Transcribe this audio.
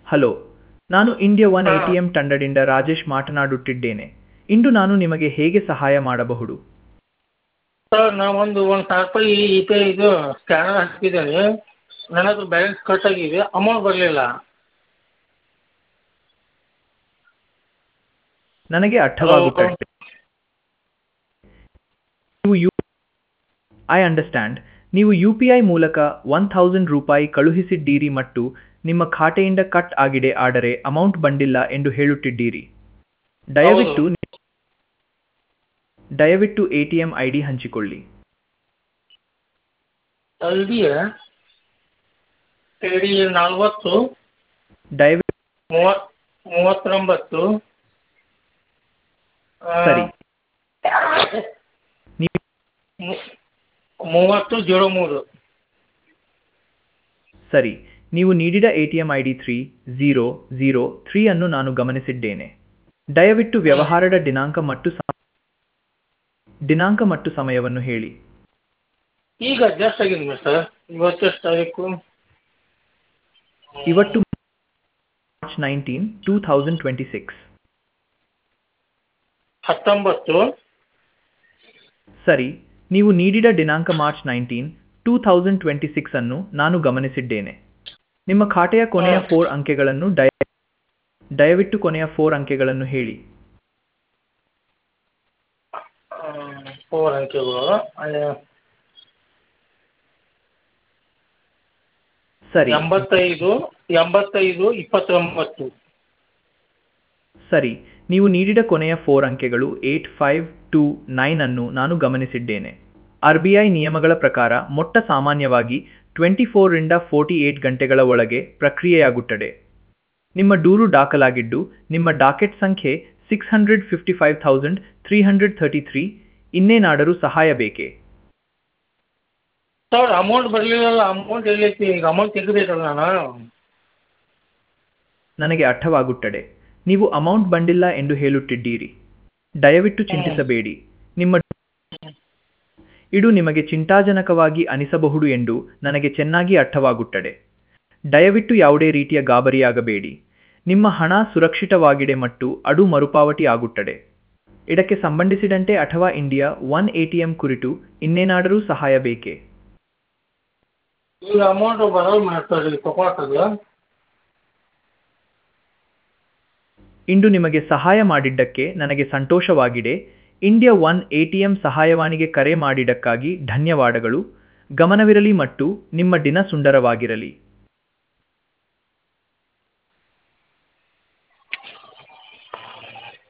hello ನಾನು India one A T M ತಂಡದಿಂದ ರಾಜೇಶ್ ಮಾತನಾಡುತ್ತಿದ್ದೇನೆ ಇಂದು ನಾನು ನಿಮಗೆ ಹೇಗೆ ಸಹಾಯ ಮಾಡಬಹುದು ಸರ್ ನಾ ಒಂದು ಒಂದು ಸಾವಿರ ರೂಪಾಯಿ ಯು ಪಿ ಐ ಇದು ಸ್ಕ್ಯಾನರ್ ಹಾಕಿದ್ದೇನೆ ನನ್ನ ಹತ್ರ ಬ್ಯಾಲೆನ್ಸ್ ಕಟ್ ಆಗಿದೆ ಅಮೌಂಟ್ ಬರಲಿಲ್ಲ ನನಗೆ ಅರ್ಥವಾಗುತ್ತದೆ ನೀವು ಯು ಐ ಅಂಡರ್ಸ್ಟ್ಯಾಂಡ್ ನೀವು ಯು ಪಿ ಐ ಮೂಲಕ ಒನ್ ಥೌಸಂಡ್ ರೂಪಾಯಿ ಕಳುಹಿಸಿದ್ದೀರಿ ಮತ್ತು ನಿಮ್ಮ ಖಾತೆಯಿಂದ ಕಟ್ ಆಗಿದೆ ಆದರೆ ಅಮೌಂಟ್ ಬಂದಿಲ್ಲ ಎಂದು ಹೇಳುತ್ತಿದ್ದೀರಿ ದಯವಿಟ್ಟು ದಯವಿಟ್ಟು A T M I D ಹಂಚಿಕೊಳ್ಳಿ ಅಲ್ಲಿಯೇ ಡಿ ನಲ್ವತ್ತು ದಯವಿಟ್ಟು ಮೂವತ್ ಮೂವತ್ತೊಂಬತ್ತು ಆ, ಸರಿ ನೀವು ಮು- ಮೂವತ್ತು ಜೀರೋ ಮೂರು ಸರಿ ನೀವು ನೀಡಿದ A T M I D three zero zero three ಅನ್ನು ನಾನು ಗಮನಿಸಿದ್ದೇನೆ ದಯವಿಟ್ಟು ವ್ಯವಹಾರದ ದಿನಾಂಕ ಮತ್ತು ಸಮ- ದಿನಾಂಕ ಮತ್ತು ಸಮಯವನ್ನು ಹೇಳಿ ಈಗ ಜಸ್ಟ್ ಆಗಿದೆ ಸರ್ ಇವತ್ತೆಷ್ಟು ತಾರೀಕು ಇವತ್ತು March nineteen two thousand twenty six ಹತ್ತೊಂಬತ್ತು ಸರಿ ನೀವು ನೀಡಿದ ದಿನಾಂಕ March nineteen two thousand twenty six ಅನ್ನು ನಾನು ಗಮನಿಸಿದ್ದೇನೆ ನಿಮ್ಮ ಖಾತೆಯ ಕೊನೆಯ ಫೋರ್ ಅಂಕೆಗಳನ್ನು ದಯ ದಯವಿಟ್ಟು ಕೊನೆಯ ಫೋರ್ ಅಂಕೆಗಳನ್ನು ಹೇಳಿ ಫೋರ್ ಅಂಕೆಗಳು ಅದೇ ಸರಿ ಎಂಬತ್ತೈದು ಎಂಬತ್ತೈದು ಇಪ್ಪತ್ತೊಂಬತ್ತು ಸರಿ ನೀವು ನೀಡಿದ ಕೊನೆಯ ಫೋರ್ ಅಂಕೆಗಳು ಏಟ್ ಫೈವ್ ಟೂ ನೈನ್ ಅನ್ನು ನಾನು ಗಮನಿಸಿದ್ದೇನೆ ಆರ್ ಬಿ ಐ ನಿಯಮಗಳ ಪ್ರಕಾರ ಮೊಟ್ಟ ಸಾಮಾನ್ಯವಾಗಿ ಟ್ವೆಂಟಿ ಫೋರ್ರಿಂದ ಫೋರ್ಟಿ ಏಟ್ ಗಂಟೆಗಳ ಒಳಗೆ ಪ್ರಕ್ರಿಯೆಯಾಗುತ್ತದೆ ನಿಮ್ಮ ದೂರು ದಾಖಲಾಗಿದ್ದು ನಿಮ್ಮ ಡಾಕೆಟ್ ಸಂಖ್ಯೆ six hundred fifty five thousand three hundred thirty three ಇನ್ನೇನಾದರೂ ಸಹಾಯ ಬೇಕೇ ಸರ್ ಅಮೌಂಟ್ ಬರಲಿಲ್ಲಲ್ಲ ಅಮೌಂಟ್ ಎಲ್ಲೈತಿ ಈಗ ಅಮೌಂಟ್ ತೆಗಿಬೇಕಲ್ಲ ನಾನು ನನಗೆ ಅರ್ಥವಾಗುತ್ತದೆ ನೀವು ಅಮೌಂಟ್ ಬಂದಿಲ್ಲ ಎಂದು ಹೇಳುತ್ತಿದ್ದೀರಿ ದಯವಿಟ್ಟು ಚಿಂತಿಸಬೇಡಿ ನಿಮ್ಮ ಇದು ನಿಮಗೆ ಚಿಂತಾಜನಕವಾಗಿ ಅನಿಸಬಹುದು ಎಂದು ನನಗೆ ಚೆನ್ನಾಗಿ ಅರ್ಥವಾಗುತ್ತದೆ ದಯವಿಟ್ಟು ಯಾವುದೇ ರೀತಿಯ ಗಾಬರಿಯಾಗಬೇಡಿ ನಿಮ್ಮ ಹಣ ಸುರಕ್ಷಿತವಾಗಿದೆ ಮತ್ತು ಅದು ಮರುಪಾವತಿ ಆಗುತ್ತದೆ ಇದಕ್ಕೆ ಸಂಬಂಧಿಸಿದಂತೆ ಅಥವಾ India one A T M ಕುರಿತು ಇನ್ನೇನಾದರೂ ಸಹಾಯ ಬೇಕೇ ಈಗ ಅಮೌಂಟ್ ಬರೋದು ಮಾಡ್ತಾರೆ ತಗೊಳ್ತದ ಇಂದು ನಿಮಗೆ ಸಹಾಯ ಮಾಡಿದ್ದಕ್ಕೆ ನನಗೆ ಸಂತೋಷವಾಗಿದೆ India one A T M ಸಹಾಯವಾಣಿಗೆ ಕರೆ ಮಾಡಿದ್ದಕ್ಕಾಗಿ ಧನ್ಯವಾದಗಳು ಗಮನವಿರಲಿ ಮತ್ತು ನಿಮ್ಮ ದಿನ ಸುಂದರವಾಗಿರಲಿ